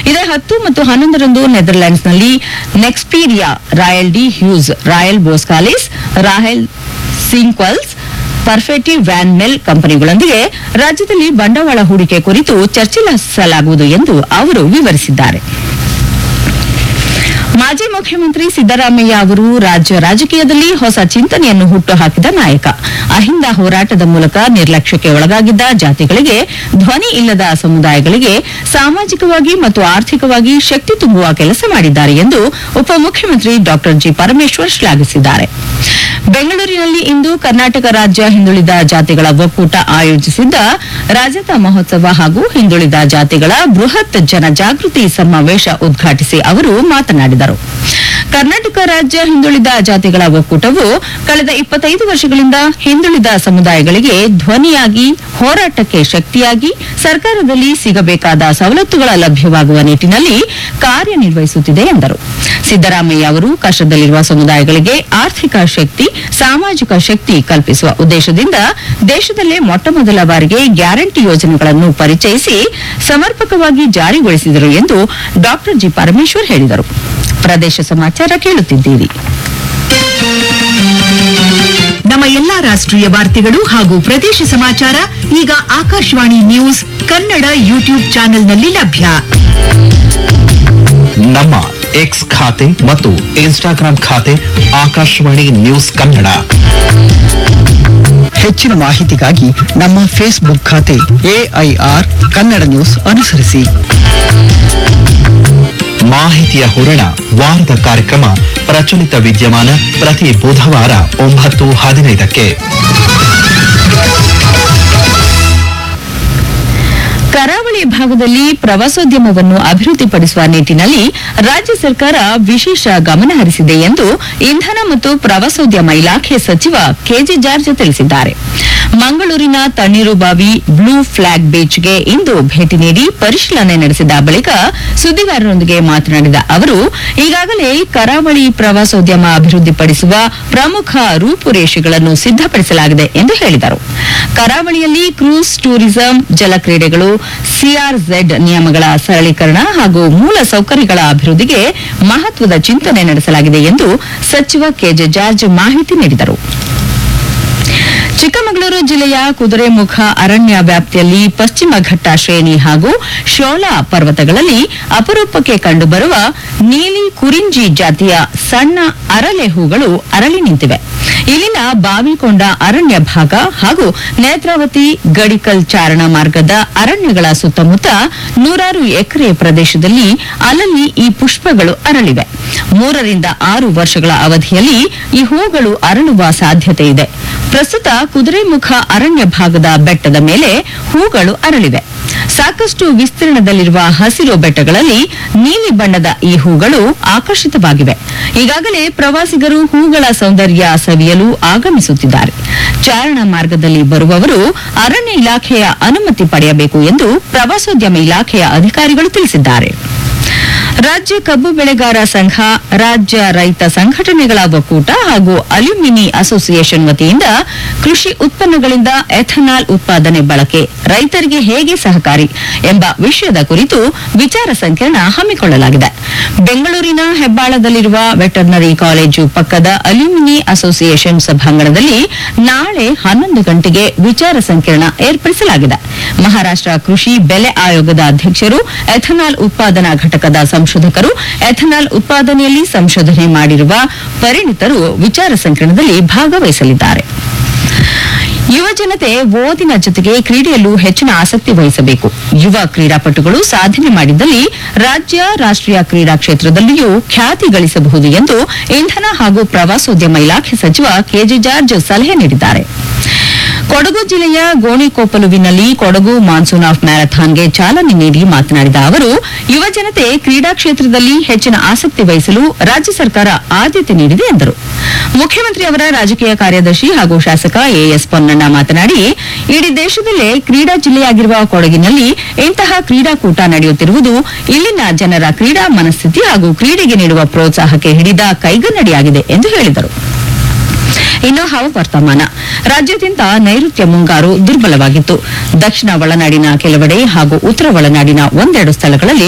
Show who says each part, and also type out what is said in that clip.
Speaker 1: ಇದೇ ಹತ್ತು ಮತ್ತು ಹನ್ನೊಂದರಂದು ನೆದರ್ಲೆಂಡ್ಸ್ನಲ್ಲಿ Nexperia Royal De Heus Royal Boskalis Royal ಸಿಂಕ್ವಲ್ಸ್ ಪರ್ಫೆಟಿ ವ್ಯಾನ್ ಮೆಲ್ ಕಂಪನಿಗಳೊಂದಿಗೆ ರಾಜ್ಯದಲ್ಲಿ ಬಂಡವಾಳ ಹೂಡಿಕೆ ಕುರಿತು ಚರ್ಚಿಸಲಾಗುವುದು ಎಂದು ಅವರು ವಿವರಿಸಿದ್ದಾರೆ ಮಾಜಿ ಮುಖ್ಯಮಂತ್ರಿ ಸಿದ್ದರಾಮಯ್ಯ ಅವರು ರಾಜ್ಯ ರಾಜಕೀಯದಲ್ಲಿ ಹೊಸ ಚಿಂತನೆಯನ್ನು ಹುಟ್ಟುಹಾಕಿದ ನಾಯಕ ಅಹಿಂದ ಹೋರಾಟದ ಮೂಲಕ ನಿರ್ಲಕ್ಷ್ಯಕ್ಕೆ ಒಳಗಾಗಿದ್ದ ಜಾತಿಗಳಿಗೆ ಧ್ವನಿ ಇಲ್ಲದ ಸಮುದಾಯಗಳಿಗೆ ಸಾಮಾಜಿಕವಾಗಿ ಮತ್ತು ಆರ್ಥಿಕವಾಗಿ ಶಕ್ತಿ ತುಂಬುವ ಕೆಲಸ ಮಾಡಿದ್ದಾರೆ ಎಂದು ಉಪಮುಖ್ಯಮಂತ್ರಿ ಡಾ ಜಿ ಪರಮೇಶ್ವರ್ ಶ್ಲಾಘಿಸಿದ್ದಾರೆ ಬೆಂಗಳೂರಿನಲ್ಲಿ ಇಂದು ಕರ್ನಾಟಕ ರಾಜ್ಯ ಹಿಂದುಳಿದ ಜಾತಿಗಳ ಒಕ್ಕೂಟ ಆಯೋಜಿಸಿದ್ದ ರಾಜತ ಮಹೋತ್ಸವ ಹಾಗೂ ಹಿಂದುಳಿದ ಜಾತಿಗಳ ಬೃಹತ್ ಜನಜಾಗೃತಿ ಸಮಾವೇಶ ಉದ್ಘಾಟಿಸಿ ಅವರು ಮಾತನಾಡಿದರು ಕರ್ನಾಟಕ ರಾಜ್ಯ ಹಿಂದುಳಿದ ಜಾತಿಗಳ ಒಕ್ಕೂಟವು ಕಳೆದ ಇಪ್ಪತ್ತೈದು ವರ್ಷಗಳಿಂದ ಹಿಂದುಳಿದ ಸಮುದಾಯಗಳಿಗೆ ಧ್ವನಿಯಾಗಿ ಹೋರಾಟಕ್ಕೆ ಶಕ್ತಿಯಾಗಿ ಸರ್ಕಾರದಲ್ಲಿ ಸಿಗಬೇಕಾದ ಸವಲತ್ತುಗಳ ಲಭ್ಯವಾಗುವ ನಿಟ್ಟಿನಲ್ಲಿ ಕಾರ್ಯನಿರ್ವಹಿಸುತ್ತಿದೆ ಎಂದರು ಸಿದ್ದರಾಮಯ್ಯ ಅವರು ಕಷ್ಟದಲ್ಲಿರುವ ಸಮುದಾಯಗಳಿಗೆ ಆರ್ಥಿಕ ಶಕ್ತಿ ಸಾಮಾಜಿಕ ಶಕ್ತಿ ಕಲ್ಪಿಸುವ ಉದ್ದೇಶದಿಂದ ದೇಶದಲ್ಲೇ ಮೊಟ್ಟಮೊದಲ ಬಾರಿಗೆ ಗ್ಯಾರಂಟಿ ಯೋಜನೆಗಳನ್ನು ಪರಿಚಯಿಸಿ ಸಮರ್ಪಕವಾಗಿ ಜಾರಿಗೊಳಿಸಿದರು ಎಂದು ಡಾ ಜಿ ಪರಮೇಶ್ವರ್ ಹೇಳಿದರು ಪ್ರದೇಶ ಸಮಾಚಾರ ಕೇಳುತ್ತಿದ್ದೀರಿ
Speaker 2: ನಮ್ಮ ಎಲ್ಲಾ ರಾಷ್ಟ್ರೀಯ ವಾರ್ತೆಗಳು ಹಾಗೂ ಪ್ರದೇಶ ಸಮಾಚಾರ ಈಗ ಆಕಾಶವಾಣಿ ನ್ಯೂಸ್ ಕನ್ನಡ ಯೂಟ್ಯೂಬ್ ಚಾನೆಲ್ನಲ್ಲಿ ಲಭ್ಯ
Speaker 3: ನಮ್ಮ ಎಕ್ಸ್ ಖಾತೆ ಮತ್ತು ಇನ್ಸ್ಟಾಗ್ರಾಂ ಖಾತೆ ಆಕಾಶವಾಣಿ ನ್ಯೂಸ್ ಕನ್ನಡ
Speaker 4: ಹೆಚ್ಚಿನ ಮಾಹಿತಿಗಾಗಿ ನಮ್ಮ ಫೇಸ್ಬುಕ್ ಖಾತೆ ಎಐಆರ್ ಕನ್ನಡ ನ್ಯೂಸ್ ಅನುಸರಿಸಿ
Speaker 3: ಮಾಹಿತಿಯ ಹೂರಣ ವಾರದ ಕಾರ್ಯಕ್ರಮ ಪ್ರಚಲಿತ ವಿದ್ಯಮಾನ ಪ್ರತಿ ಬುಧವಾರ ಒಂಬತ್ತು ಹದಿನೈದಕ್ಕೆ
Speaker 1: ಕರಾವಳಿ ಭಾಗದಲ್ಲಿ ಪ್ರವಾಸೋದ್ಯಮವನ್ನು ಅಭಿವೃದ್ಧಿಪಡಿಸುವ ನಿಟ್ಟಿನಲ್ಲಿ ರಾಜ್ಯ ಸರ್ಕಾರ ವಿಶೇಷ ಗಮನ ಹರಿಸಿದೆ ಎಂದು ಇಂಧನ ಮತ್ತು ಪ್ರವಾಸೋದ್ಯಮ ಇಲಾಖೆ ಸಚಿವ ಕೆಜೆ ಜಾರ್ಜ್ ತಿಳಿಸಿದ್ದಾರೆ ಮಂಗಳೂರಿನ ತಣ್ಣೀರುಬಾವಿ ಬ್ಲೂ ಫ್ಲಾಗ್ ಬೀಚ್ಗೆ ಇಂದು ಭೇಟಿ ನೀಡಿ ಪರಿಶೀಲನೆ ನಡೆಸಿದ ಬಳಿಕ ಸುದ್ದಿಗಾರರೊಂದಿಗೆ ಮಾತನಾಡಿದ ಅವರು ಈಗಾಗಲೇ ಕರಾವಳಿ ಪ್ರವಾಸೋದ್ಯಮ ಅಭಿವೃದ್ಧಿಪಡಿಸುವ ಪ್ರಮುಖ ರೂಪುರೇಷೆಗಳನ್ನು ಸಿದ್ಧಪಡಿಸಲಾಗಿದೆ ಎಂದು ಹೇಳಿದರು ಕರಾವಳಿಯಲ್ಲಿ ಕ್ರೂಸ್ ಟೂರಿಸಂ ಜಲಕ್ರೀಡೆಗಳು ಸಿಆರ್ಝೆಡ್ ನಿಯಮಗಳ ಸರಳೀಕರಣ ಹಾಗೂ ಮೂಲ ಸೌಕರ್ಯಗಳ ಅಭಿವೃದ್ಧಿಗೆ ಮಹತ್ವದ ಚಿಂತನೆ ನಡೆಸಲಾಗಿದೆ ಎಂದು ಸಚಿವ ಕೆಜೆ ಜಾರ್ಜ್ ಮಾಹಿತಿ ನೀಡಿದರು ಚಿಕ್ಕಮಗಳೂರು ಜಿಲ್ಲೆಯ ಕುದುರೆಮುಖ ಅರಣ್ಯ ವ್ಯಾಪ್ತಿಯಲ್ಲಿ ಪಶ್ಚಿಮ ಘಟ್ಟ ಶ್ರೇಣಿ ಹಾಗೂ ಶೋಲಾ ಪರ್ವತಗಳಲ್ಲಿ ಅಪರೂಪಕ್ಕೆ ಕಂಡುಬರುವ ನೀಲಿ ಕುರಿಂಜಿ ಜಾತಿಯ ಸಣ್ಣ ಅರಳೆ ಹೂಗಳು ಅರಳಿ ನಿಂತಿವೆ ಇಲ್ಲಿನ ಬಾವಿಕೊಂಡ ಅರಣ್ಯ ಭಾಗ ಹಾಗೂ ನೇತ್ರಾವತಿ ಗಡಿಕಲ್ ಚಾರಣ ಮಾರ್ಗದ ಅರಣ್ಯಗಳ ಸುತ್ತಮುತ್ತ ನೂರಾರು ಎಕರೆ ಪ್ರದೇಶದಲ್ಲಿ ಅಲ್ಲಲ್ಲಿ ಈ ಪುಷ್ಪಗಳು ಅರಳಿವೆ ಮೂರರಿಂದ ಆರು ವರ್ಷಗಳ ಅವಧಿಯಲ್ಲಿ ಈ ಹೂಗಳು ಅರಳುವ ಸಾಧ್ಯತೆ ಇದೆ ಪ್ರಸ್ತುತ ಕುದುರೆಮುಖ ಅರಣ್ಯ ಭಾಗದ ಬೆಟ್ಟದ ಮೇಲೆ ಹೂಗಳು ಅರಳಿವೆ ಸಾಕಷ್ಟು ವಿಸ್ತೀರ್ಣದಲ್ಲಿರುವ ಹಸಿರು ಬೆಟ್ಟಗಳಲ್ಲಿ ನೀಲಿ ಬಣ್ಣದ ಈ ಹೂಗಳು ಆಕರ್ಷಿತವಾಗಿವೆ ಈಗಾಗಲೇ ಪ್ರವಾಸಿಗರು ಹೂಗಳ ಸೌಂದರ್ಯ ಸವಿಯಲು ಆಗಮಿಸುತ್ತಿದ್ದಾರೆ ಚಾರಣ ಮಾರ್ಗದಲ್ಲಿ ಬರುವವರು ಅರಣ್ಯ ಇಲಾಖೆಯ ಅನುಮತಿ ಪಡೆಯಬೇಕು ಎಂದು ಪ್ರವಾಸೋದ್ಯಮ ಇಲಾಖೆಯ ಅಧಿಕಾರಿಗಳು ತಿಳಿಸಿದ್ದಾರೆ ರಾಜ್ಯ ಕಬ್ಬು ಬೆಳೆಗಾರ ಸಂಘ ರಾಜ್ಯ ರೈತ ಸಂಘಟನೆಗಳ ಒಕ್ಕೂಟ ಹಾಗೂ ಅಲ್ಯೂಮಿನಿ ಅಸೋಸಿಯೇಷನ್ ವತಿಯಿಂದ ಕೃಷಿ ಉತ್ಪನ್ನಗಳಿಂದ ಎಥನಾಲ್ ಉತ್ಪಾದನೆ ಬಳಕೆ ರೈತರಿಗೆ ಹೇಗೆ ಸಹಕಾರಿ ಎಂಬ ವಿಷಯದ ಕುರಿತು ವಿಚಾರ ಸಂಕಿರಣ ಹಮ್ಮಿಕೊಳ್ಳಲಾಗಿದೆ ಬೆಂಗಳೂರಿನ ಹೆಬ್ಬಾಳದಲ್ಲಿರುವ ವೆಟರ್ನರಿ ಕಾಲೇಜು ಪಕ್ಕದ ಅಲ್ಯೂಮಿನಿ ಅಸೋಸಿಯೇಷನ್ ಸಭಾಂಗಣದಲ್ಲಿ ನಾಳೆ ಹನ್ನೊಂದು ಗಂಟೆಗೆ ವಿಚಾರ ಸಂಕಿರಣ ಏರ್ಪಡಿಸಲಾಗಿದೆ ಮಹಾರಾಷ್ಟ್ರ ಕೃಷಿ ಬೆಲೆ ಆಯೋಗದ ಅಧ್ಯಕ್ಷರು ಎಥನಾಲ್ ಉತ್ಪಾದನಾ ಘಟಕದ ಸಂಶೋಧಕರು ಎಥನಾಲ್ ಉತ್ಪಾದನೆಯಲ್ಲಿ ಸಂಶೋಧನೆ ಮಾಡಿರುವ ಪರಿಣಿತರು ವಿಚಾರ ಸಂಕಿರಣದಲ್ಲಿ ಭಾಗವಹಿಸಲಿದ್ದಾರೆ ಯುವ ಜನತೆ ಓದಿನ ಜೊತೆಗೆ ಕ್ರೀಡೆಯಲ್ಲೂ ಹೆಚ್ಚಿನ ಆಸಕ್ತಿ ವಹಿಸಬೇಕು ಯುವ ಕ್ರೀಡಾಪಟುಗಳು ಸಾಧನೆ ಮಾಡಿದ್ದಲ್ಲಿ ರಾಜ್ಯ ರಾಷ್ಟ್ರೀಯ ಕ್ರೀಡಾ ಕ್ಷೇತ್ರದಲ್ಲಿಯೂ ಖ್ಯಾತಿ ಗಳಿಸಬಹುದು ಎಂದು ಇಂಧನ ಹಾಗೂ ಪ್ರವಾಸೋದ್ಯಮ ಇಲಾಖೆ ಸಚಿವ ಕೆಜೆ ಜಾರ್ಜ್ ಸಲಹೆ ನೀಡಿದ್ದಾರೆ ಕೊಡಗು ಜಿಲ್ಲೆಯ ಗೋಣಿಕೊಪ್ಪಲುವಿನಲ್ಲಿ ಕೊಡಗು ಮಾನ್ಸೂನ್ ಆಫ್ ಮ್ಯಾರಥಾನ್ಗೆ ಚಾಲನೆ ನೀಡಿ ಮಾತನಾಡಿದ ಅವರು ಯುವ ಜನತೆ ಕ್ರೀಡಾ ಕ್ಷೇತ್ರದಲ್ಲಿ ಹೆಚ್ಚಿನ ಆಸಕ್ತಿ ವಹಿಸಲು ರಾಜ್ಯ ಸರ್ಕಾರ ಆದ್ಯತೆ ನೀಡಿದೆ ಎಂದರು ಮುಖ್ಯಮಂತ್ರಿ ಅವರ ರಾಜಕೀಯ ಕಾರ್ಯದರ್ಶಿ ಹಾಗೂ ಶಾಸಕ ಎಎಸ್ ಪೊನ್ನಣ್ಣ ಮಾತನಾಡಿ ಇಡೀ ದೇಶದಲ್ಲೇ ಕ್ರೀಡಾ ಜಿಲ್ಲೆಯಾಗಿರುವ ಕೊಡಗಿನಲ್ಲಿ ಇಂತಹ ಕ್ರೀಡಾಕೂಟ ನಡೆಯುತ್ತಿರುವುದು ಇಲ್ಲಿನ ಜನರ ಕ್ರೀಡಾ ಮನಸ್ಥಿತಿ ಹಾಗೂ ಕ್ರೀಡೆಗೆ ನೀಡುವ ಪ್ರೋತ್ಸಾಹಕ್ಕೆ ಹಿಡಿದ ಕೈಗನ್ನಡಿಯಾಗಿದೆ ಎಂದು ಹೇಳಿದರು ಇನ್ನು ಹವಾವರ್ತಮಾನ ರಾಜ್ಯಾದ್ಯಂತ ನೈಋತ್ಯ ಮುಂಗಾರು ದುರ್ಬಲವಾಗಿತ್ತು ದಕ್ಷಿಣ ಒಳನಾಡಿನ ಕೆಲವೆಡೆ ಹಾಗೂ ಉತ್ತರ ಒಳನಾಡಿನ ಒಂದೆರಡು ಸ್ಥಳಗಳಲ್ಲಿ